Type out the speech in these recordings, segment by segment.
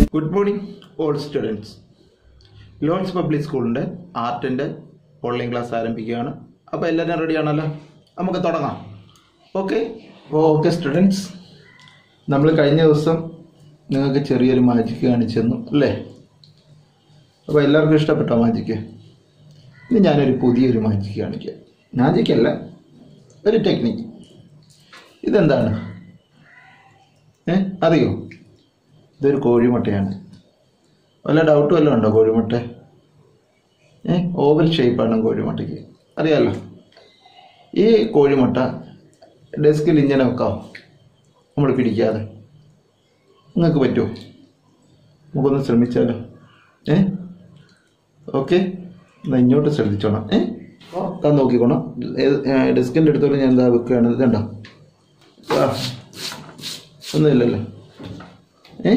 Good morning all students lawns public സ്കൂളിൻ്റെ ആർട്ടിൻ്റെ online class ആരംഭിക്കുകയാണ് അപ്പോൾ എല്ലാവരും റെഡിയാണല്ലോ നമുക്ക് തുടങ്ങാം ഓക്കെ അപ്പോൾ ഓക്കെ സ്റ്റുഡൻസ് നമ്മൾ കഴിഞ്ഞ ദിവസം നിങ്ങൾക്ക് ചെറിയൊരു മാജിക്ക് കാണിച്ചു തന്നു അല്ലേ അപ്പോൾ എല്ലാവർക്കും ഇഷ്ടപ്പെട്ടോ മാജിക്ക് ഇനി ഞാനൊരു പുതിയൊരു മാജിക്ക് കാണിക്കാം മാജിക്കല്ല ഒരു ടെക്നിക്ക് ഇതെന്താണ് ഏ അറിയോ ഇതൊരു കോഴിമുട്ടയാണ് വല്ല ഡൗട്ട് വല്ലതും ഉണ്ടോ കോഴിമുട്ട ഏ ഓവൽ ഷേപ്പാണ് കോഴിമുട്ടയ്ക്ക് അറിയാലോ ഈ കോഴിമുട്ട ഡെസ്കിൽ ഇങ്ങനെ വെക്കാം നമ്മൾ പിടിക്കാതെ നിങ്ങൾക്ക് പറ്റുമോ നമുക്കൊന്ന് ശ്രമിച്ചാലോ ഏ ഓക്കെ എന്നാൽ ഇങ്ങോട്ട് ശ്രദ്ധിച്ചോണം ഏ താൻ നോക്കിക്കോണം ഡെസ്കിൻ്റെ അടുത്തോട്ട് ഞാൻ എന്താ വെക്കുകയാണ് ഇതുണ്ടോ ആ ഒന്നുമില്ലല്ലോ ഏ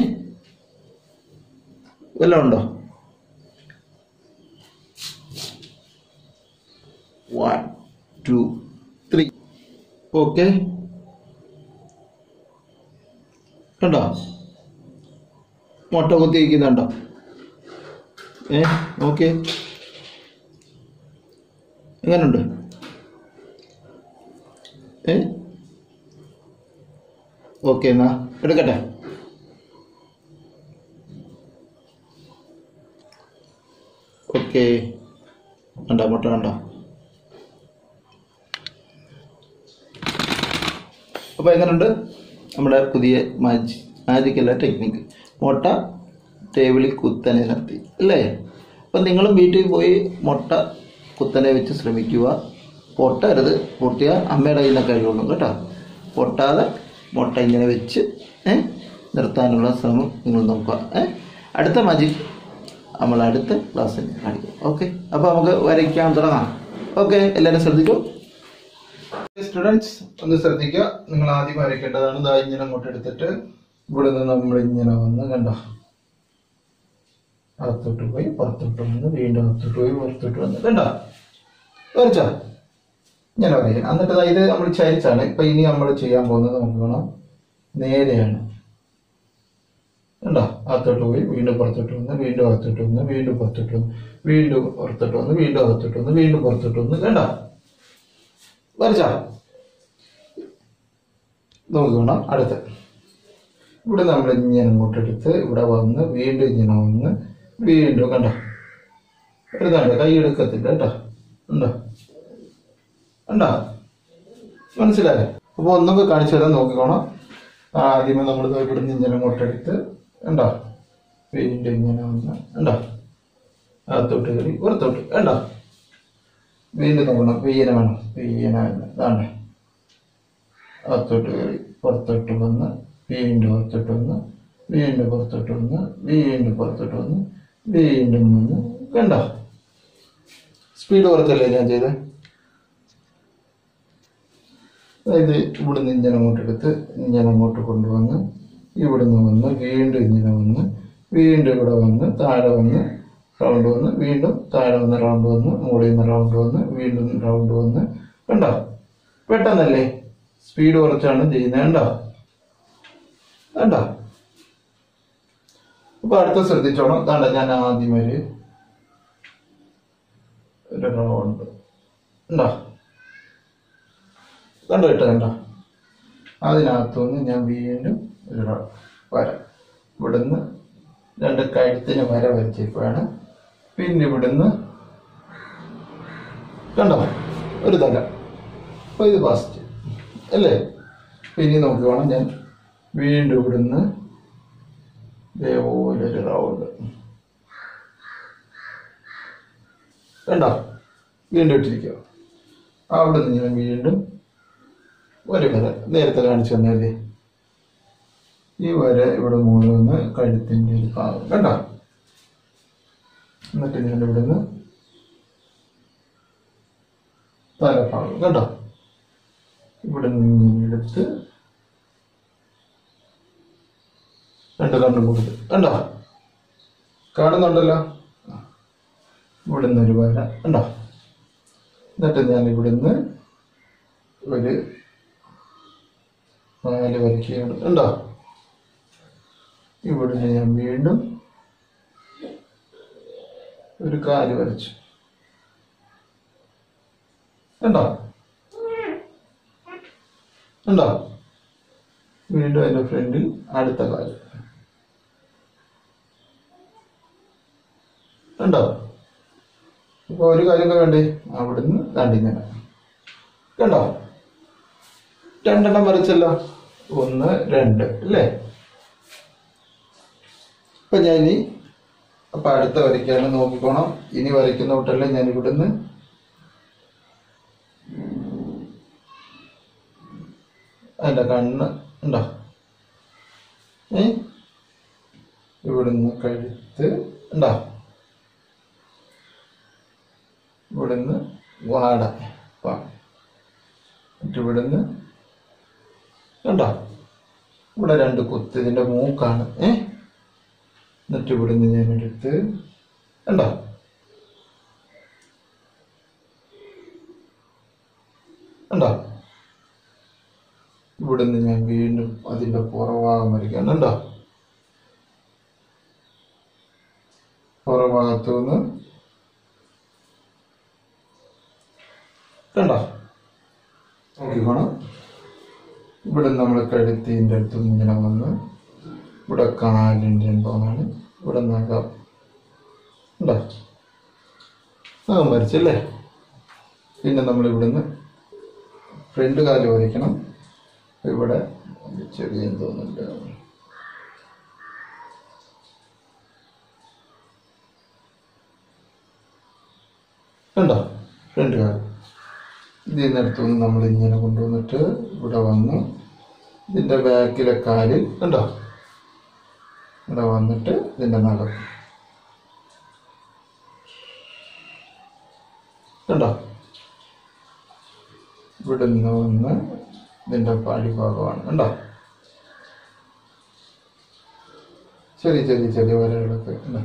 വല്ലതും ഉണ്ടോ വൺ ടു ത്രീ ഓക്കെ കണ്ടോ മുട്ട കുത്തി വയ്ക്കുന്നുണ്ടോ ഏ ഓക്കെ എങ്ങനുണ്ട് ഏ ഓക്കെ എന്നാ എടുക്കട്ടെ ഓക്കെ കണ്ടോ മുട്ട കണ്ടോ അപ്പോൾ എങ്ങനെയുണ്ട് നമ്മുടെ പുതിയ മാജി മാജിക്കല്ല ടെക്നിക്ക് മുട്ട ടേബിളിൽ കുത്തനെ നിർത്തി അല്ലേ അപ്പം നിങ്ങളും വീട്ടിൽ പോയി മുട്ട കുത്തനെ വെച്ച് ശ്രമിക്കുക പൊട്ടരുത് പൊട്ടിയാൽ അമ്മയുടെ കയ്യിൽ നിന്നൊക്കെ കഴിവുള്ളൂ കേട്ടോ പൊട്ടാതെ മുട്ട ഇങ്ങനെ വെച്ച് ഏ നിർത്താനുള്ള ശ്രമം നിങ്ങൾ നോക്കുക ഏ അടുത്ത മാജിക് നമ്മൾ അടുത്ത ക്ലാസ്സിൽ കാണിക്കും ഓക്കെ അപ്പോൾ നമുക്ക് വരയ്ക്കാൻ തുടങ്ങാം ഓക്കെ എല്ലാവരും ശ്രദ്ധിക്കൂ സ്റ്റുഡൻസ് ഒന്ന് ശ്രദ്ധിക്കുക നിങ്ങൾ ആദ്യം വരയ്ക്കേണ്ടതാണ് ഇതാ ഇങ്ങനെ അങ്ങോട്ട് എടുത്തിട്ട് ഇവിടെ നിന്ന് നമ്മൾ ഇങ്ങനെ വന്ന് കണ്ടോ അകത്തോട്ട് പോയി പുറത്തോട്ട് വന്ന് വീണ്ടും അകത്തോട്ട് പോയി പുറത്തോട്ട് വന്ന് കണ്ടോ വരച്ചോ ഇങ്ങനെ വരയ്ക്കണം എന്നിട്ട് ദാ ഇത് നമ്മൾ ചരിച്ചാണ് ഇപ്പൊ ഇനി നമ്മൾ ചെയ്യാൻ പോകുന്നത് നമുക്ക് വേണം നേരെയാണ് കണ്ടോ അകത്തോട്ട് പോയി വീണ്ടും പുറത്തോട്ട് വന്ന് വീണ്ടും അകത്തോട്ട് വന്ന് വീണ്ടും പുറത്തോട്ട് വന്ന് വീണ്ടും പുറത്തോട്ട് വന്ന് വീണ്ടും അകത്തോട്ട് വന്ന് വീണ്ടും പുറത്തോട്ട് വന്ന് കണ്ടോ വരച്ചാ നോക്കണം അടുത്ത് ഇവിടെ നമ്മൾ ഇങ്ങനെ അങ്ങോട്ട് എടുത്ത് ഇവിടെ വന്ന് വീണ്ടും ഇങ്ങനെ വന്ന് വീണ്ടും കണ്ടോ എഴുതാണ്ട് കൈ എടുക്കത്തില്ല കേട്ടോ ഉണ്ടോ ഉണ്ടോ മനസ്സിലായോ അപ്പൊ ഒന്നൊക്കെ കാണിച്ചു തരാൻ നോക്കിക്കോണം ആദ്യമേ നമ്മൾ ഇവിടുന്ന് ഇങ്ങനെ അങ്ങോട്ട് എടുത്ത് ഉണ്ടോ വീണ്ടും ഇങ്ങനെ വന്ന് ഉണ്ടോ അകത്തോട്ട് കയറി പുറത്തോട്ട് ഉണ്ടോ വീണ്ടും നോക്കണം വീന വേണം വീന ഇതാണ് അകത്തോട്ട് കയറി പുറത്തോട്ട് വന്ന് വീണ്ടും പുറത്തോട്ട് വന്ന് വീണ്ടും പുറത്തോട്ട് വന്ന് വീണ്ടും പുറത്തോട്ട് വന്ന് വീണ്ടും വന്ന് കണ്ടോ സ്പീഡ് കുറച്ചല്ലേ ഞാൻ ചെയ്തത് അതായത് ഇവിടുന്ന് ഇങ്ങനെ അങ്ങോട്ട് എടുത്ത് ഇങ്ങനെ അങ്ങോട്ട് കൊണ്ടുവന്ന് ഇവിടുന്ന് വന്ന് വീണ്ടും ഇങ്ങനെ വന്ന് വീണ്ടും ഇവിടെ വന്ന് താഴെ വന്ന് റൗണ്ട് വന്ന് വീണ്ടും താഴെ വന്ന് റൗണ്ട് വന്ന് മുകളിൽ നിന്ന് റൗണ്ട് വന്ന് വീണ്ടും റൗണ്ട് വന്ന് കണ്ടോ പെട്ടെന്നല്ലേ സ്പീഡ് കുറച്ചാണ് ചെയ്യുന്നത് കണ്ടോ കണ്ടോ അപ്പൊ അടുത്ത ശ്രദ്ധിച്ചോണം കണ്ട ഞാൻ ആദ്യം ഒരു ഒരു റൗണ്ട് ഉണ്ടോ കണ്ടോ ഇട്ടോ കണ്ടോ അതിനകത്തുനിന്ന് ഞാൻ വീണ്ടും ഒരു റൗ- വര ഇവിടുന്ന് രണ്ട് കഴുത്തിന് വര വരച്ചപ്പോഴാണ് പിന്നെ ഇവിടുന്ന് കണ്ടോ ഒരു തല അപ്പോൾ ഇത് ഫസ്റ്റ് അല്ലേ പിന്നെ നോക്കി വേണം ഞാൻ വീണ്ടും ഇവിടുന്ന് ഇതേപോലെ ഒരു റൗണ്ട് കണ്ടോ വീണ്ടും ഇട്ടിരിക്കുക അവിടെ നിന്ന് ഞാൻ വീണ്ടും ഒരു വര നേരത്തെ കാണിച്ചു തന്നല്ലേ ഈ വര ഇവിടെ മുകളിൽ നിന്ന് കഴുത്തിൻ്റെ ഒരു ഭാഗം കണ്ടോ എന്നിട്ട് ഞാൻ ഇവിടുന്ന് തലഭാഗം കണ്ടോ ഇവിടെ നിന്ന് എടുത്ത് രണ്ട് കണ്ണും കൊടുത്ത് കണ്ടോ കാണുന്നുണ്ടല്ലോ ഇവിടുന്ന് ഒരു വര കണ്ടോ എന്നിട്ട് ഞാൻ ഇവിടുന്ന് ഒരു നാല് വരയ്ക്കുകയാണ് കണ്ടോ ഇവിടുന്ന് ഞാൻ വീണ്ടും ഒരു കാല് വരച്ചു ഉണ്ടോ ഉണ്ടോ വീണ്ടും അതിന്റെ ഫ്രണ്ടിൽ അടുത്ത കാല് ഉണ്ടോ ഇപ്പൊ ഒരു കാര്യമൊക്കെ വേണ്ടേ അവിടുന്ന് രണ്ടിങ്ങനെ കണ്ടോ രണ്ടെണ്ണം വരച്ചല്ലോ ഒന്ന് രണ്ട് അല്ലേ അപ്പൊ ഞാൻ ഇനി അപ്പൊ അടുത്ത വരയ്ക്കാണ് നോക്കിക്കോണം ഇനി വരയ്ക്കുന്ന കൂട്ടല്ലേ ഞാൻ ഇവിടുന്ന് അതിന്റെ കണ്ണ് ഉണ്ടോ ഏ ഇവിടുന്ന് കഴുത്ത് ഉണ്ടോ ഇവിടുന്ന് വാട വാ എന്നിട്ട് ഇവിടുന്ന് കണ്ടോ ഇവിടെ രണ്ട് കുത്ത് ഇതിന്റെ മൂക്കാണ് ഏ എന്നിട്ട് ഇവിടുന്ന് ഞാൻ എടുത്ത് കണ്ടോ കണ്ടോ ഇവിടുന്ന് ഞാൻ വീണ്ടും അതിന്റെ പുറഭാഗം വരയ്ക്കാൻ കണ്ടോ പുറഭാഗത്തു നിന്ന് കണ്ടോ നോക്കിക്കോണം ഇവിടെ നമ്മൾ കഴുത്തിൻ്റെ അടുത്ത് ഇങ്ങനെ വന്ന് ഇവിടെ കാലിൻ്റെ എന്തോന്നാണ് ഇവിടെ നഖം ഉണ്ടോ നഖം വരച്ചല്ലേ പിന്നെ നമ്മൾ ഇവിടുന്ന് ഫ്രണ്ട് കാല് വരയ്ക്കണം ഇവിടെ ചെറിയ എന്തോന്നുണ്ട് കണ്ടോ ഫ്രണ്ട് കാല് ഇതിൽ നിന്നെടുത്തുനിന്ന് നമ്മൾ ഇങ്ങനെ കൊണ്ടുവന്നിട്ട് ഇവിടെ വന്ന് ഇതിൻ്റെ ബാക്കിലെ കാലിൽ കണ്ടോ ഇവിടെ വന്നിട്ട് ഇതിൻ്റെ നഖം കണ്ടോ ഇവിടെ നിന്ന് വന്ന് ഇതിൻ്റെ പാടിഭാഗമാണ് കണ്ടോ ചെറിയ ചെറിയ ചെറിയ വരകളൊക്കെ ഉണ്ടോ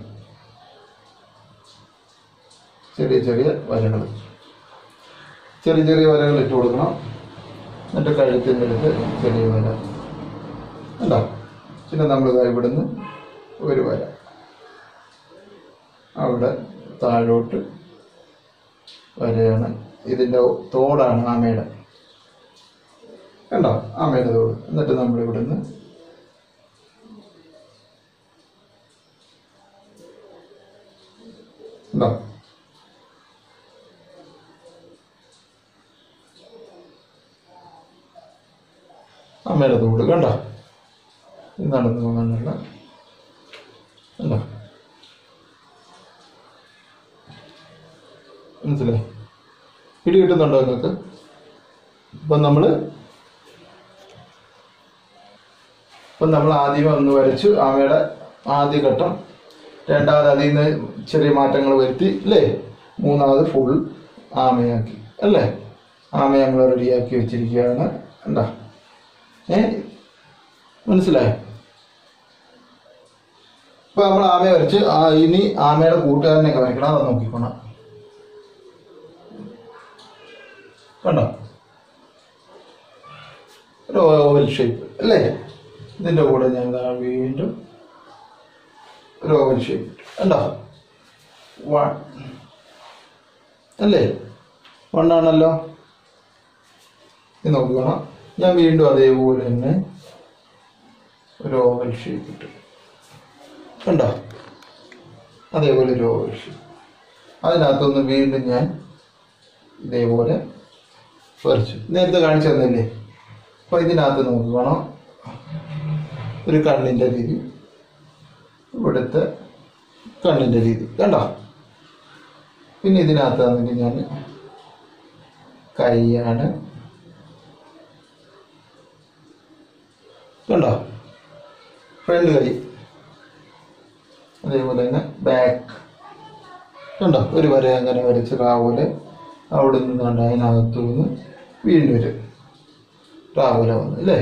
ചെറിയ ചെറിയ വരകൾ ചെറിയ ചെറിയ വരകൾ ഇട്ട് കൊടുക്കണം എന്നിട്ട് കഴുത്തിൻ്റെ അടുത്ത് ചെറിയ വര ഉണ്ടോ പിന്നെ നമ്മൾ ഇവിടുന്ന് ഒരു വര അവിടെ താഴോട്ട് വരയാണ് ഇതിൻ്റെ തോടാണ് ആമയുടെ കണ്ടോ ആമയുടെ തോട് എന്നിട്ട് നമ്മൾ ഇവിടുന്ന് ഉണ്ടോ അമ്മയുടെ തോട് കണ്ടോ ഇത് നടന്നു പോകാനുള്ള കണ്ടോ മനസ്സിലായി പിടി കിട്ടുന്നുണ്ടോ നിങ്ങൾക്ക് ഇപ്പം നമ്മൾ ഇപ്പം നമ്മൾ ആദ്യം ഒന്ന് വരച്ചു ആമയുടെ ആദ്യ ഘട്ടം രണ്ടാമത് അതിൽ നിന്ന് ചെറിയ മാറ്റങ്ങൾ വരുത്തി അല്ലേ മൂന്നാമത് ഫുൾ ആമയാക്കി അല്ലേ ആമയെ നമ്മൾ റെഡിയാക്കി വെച്ചിരിക്കുകയാണ് എന്താ ഏ മനസ്സിലായോ ഇപ്പൊ നമ്മൾ ആമയെ വരച്ച് ആ ഇനി ആമയുടെ കൂട്ടുകാരനെയൊക്കെ വരയ്ക്കണം അത് നോക്കിക്കോണം കണ്ടോ ഒരു ഓവൽ ഷേപ്പ് അല്ലേ ഇതിന്റെ കൂടെ ഞാൻ ദാ വീണ്ടും ഒരു ഓവൽ ഷേപ്പ് കണ്ടോ വൺ അല്ലേ വണ്ണാണല്ലോ ഇത് നോക്കിക്കോണം ഞാൻ വീണ്ടും അതേപോലെ തന്നെ ഒരു ഓവൽ ഷേപ്പ് ഇട്ടു കണ്ടോ അതേപോലെ ഒരു ഓവൽ ഷേപ്പ് അതിനകത്തൊന്ന് വീണ്ടും ഞാൻ ഇതേപോലെ വരച്ചു നേരത്തെ കാണിച്ചു തന്നില്ലേ അപ്പോൾ ഇതിനകത്ത് നോക്കണം ഒരു കണ്ണിൻ്റെ രീതി ഇവിടുത്തെ കണ്ണിൻ്റെ രീതി കണ്ടോ പിന്നെ ഇതിനകത്താണെങ്കിൽ ഞാൻ കൈയാണ് കണ്ടോ ഫ്രണ്ട് കൈ അതേപോലെ തന്നെ ബാക്ക് കണ്ടോ ഒരു വര അങ്ങനെ വരച്ച് രാവിലെ അവിടെ നിന്ന് കണ്ട അതിനകത്തു നിന്ന് വീണ്ടും ഒരു രാവിലെ വന്ന് അല്ലേ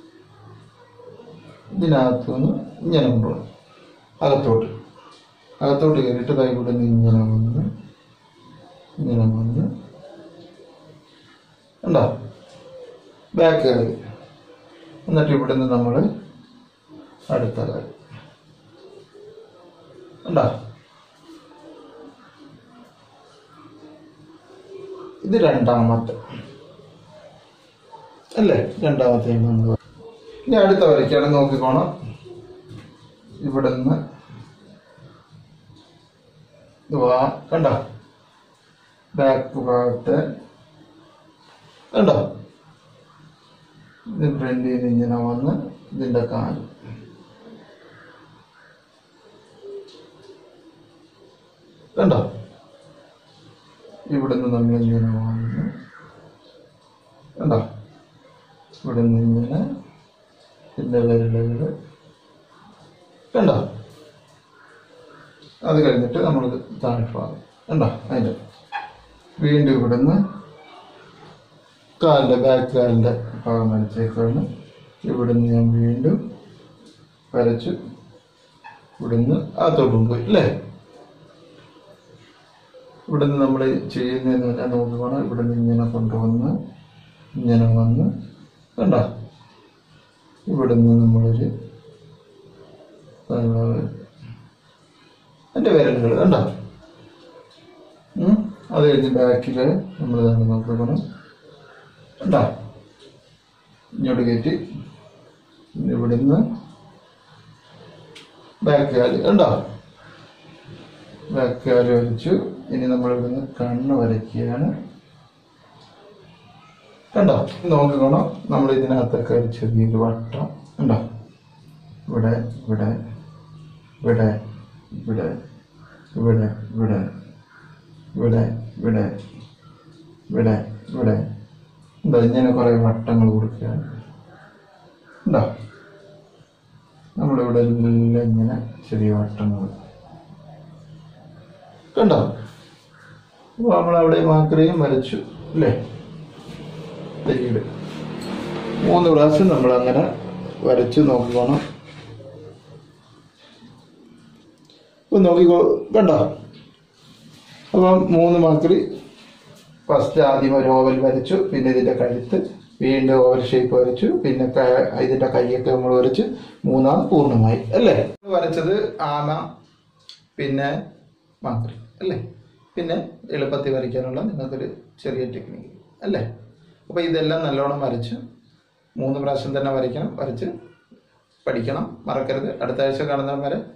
ഇതിനകത്തു നിന്ന് ഇങ്ങനെ കൊണ്ടുപോകണം അകത്തോട്ട് അകത്തോട്ട് കയറിയിട്ട് കൈ കൂടെ നിന്ന് ഇങ്ങനെ വന്ന് ഇങ്ങനെ വന്ന് ഉണ്ടോ ബാക്ക് കയറി എന്നിട്ട് ഇവിടുന്ന് നമ്മൾ അടുത്ത കാര്യം ഉണ്ടോ ഇത് രണ്ടാമത്തെ അല്ലേ രണ്ടാമത്തെ നമ്മൾ ഇനി അടുത്ത വരയ്ക്കാണ് നോക്കിക്കോണം ഇവിടെ നിന്ന് ഇത് വാ കണ്ടോ ബാക്ക് ഭാഗത്ത് കണ്ടോ ഇത് ഫ്രണ്ടിൽ നിന്ന് ഇങ്ങനെ വന്ന് ഇതിൻ്റെ കാല് കണ്ടോ ഇവിടുന്ന് നമ്മൾ ഇങ്ങനെ വന്ന് കണ്ടോ ഇവിടുന്ന് ഇങ്ങനെ ഇതിൻ്റെ വിരലുകൾ കണ്ടോ അത് കഴിഞ്ഞിട്ട് നമ്മൾ താഴെ ഭാഗം കണ്ടോ അതിൻ്റെ വീണ്ടും ഇവിടുന്ന് കാലിൻ്റെ ബാക്ക് കാലിൻ്റെ ഭാഗം വരച്ചേക്കാണ് ഇവിടുന്ന് ഞാൻ വീണ്ടും വരച്ചു ഇവിടുന്ന് അകത്തോട്ടും പോയി അല്ലേ ഇവിടുന്ന് നമ്മൾ ചെയ്യുന്നതെന്ന് പറഞ്ഞാൽ നോക്കുകയാണ് ഇവിടുന്ന് ഇങ്ങനെ കൊണ്ടുവന്ന് ഇങ്ങനെ വന്ന് കണ്ടോ ഇവിടുന്ന് നമ്മളൊരു എൻ്റെ വിരലുകൾ കണ്ടോ ഉം. അത് കഴിഞ്ഞ് ബാക്കിൽ നമ്മൾ തന്നെ നോക്കണം കണ്ടോ ഇങ്ങോട്ട് കയറ്റി ഇനി ഇവിടുന്ന് ബാക്ക് കാല് കണ്ടോ ബാക്ക് കാല് വലിച്ചു ഇനി നമ്മൾ ഇവിടുന്ന് കണ്ണ് വരയ്ക്കുകയാണ് കണ്ടോ നോക്കിക്കോണം നമ്മൾ ഇതിനകത്തൊക്കെ ഒരു ചെറിയൊരു വട്ടം കണ്ടോ ഇവിടെ ഇവിടെ ഇവിടെ ഇവിടെ ഇവിടെ ഇവിടെ ഇവിടെ ഇവിടെ ഇവിടെ ഇവിടെ ഉണ്ടോ ഇങ്ങനെ കുറേ വട്ടങ്ങൾ കൊടുക്കുകയാണ് ഉണ്ടോ നമ്മളിവിടെ എല്ലാം ഇങ്ങനെ ചെറിയ വട്ടങ്ങൾ കണ്ടോ അപ്പോൾ നമ്മളവിടെ മാക്രിയും വരച്ചു അല്ലേ തെയ്യട് മൂന്ന് പ്രാവശ്യം നമ്മളങ്ങനെ വരച്ച് നോക്കിക്കോണം ഇപ്പം നോക്കിക്കോ കണ്ടോ അപ്പം മൂന്ന് മാക്രി ഫസ്റ്റ് ആദ്യം ഒരു ഓവൽ വരച്ചു പിന്നെ ഇതിൻ്റെ കഴുത്ത് വീണ്ടും ഓവൽ ഷേപ്പ് വരച്ചു പിന്നെ ക- ഇതിൻ്റെ കൈയൊക്കെ നമ്മൾ വരച്ച് മൂന്നാം പൂർണ്ണമായി അല്ലേ വരച്ചത് ആമ പിന്നെ മാക്രി അല്ലേ പിന്നെ എളുപ്പത്തിൽ വരയ്ക്കാനുള്ള നിങ്ങൾക്കൊരു ചെറിയ ടെക്നിക്ക് അല്ലേ അപ്പോൾ ഇതെല്ലാം നല്ലോണം വരച്ച് മൂന്ന് പ്രാവശ്യം തന്നെ വരയ്ക്കണം വരച്ച് പഠിക്കണം മറക്കരുത് അടുത്ത ആഴ്ച കാണുന്നവരെ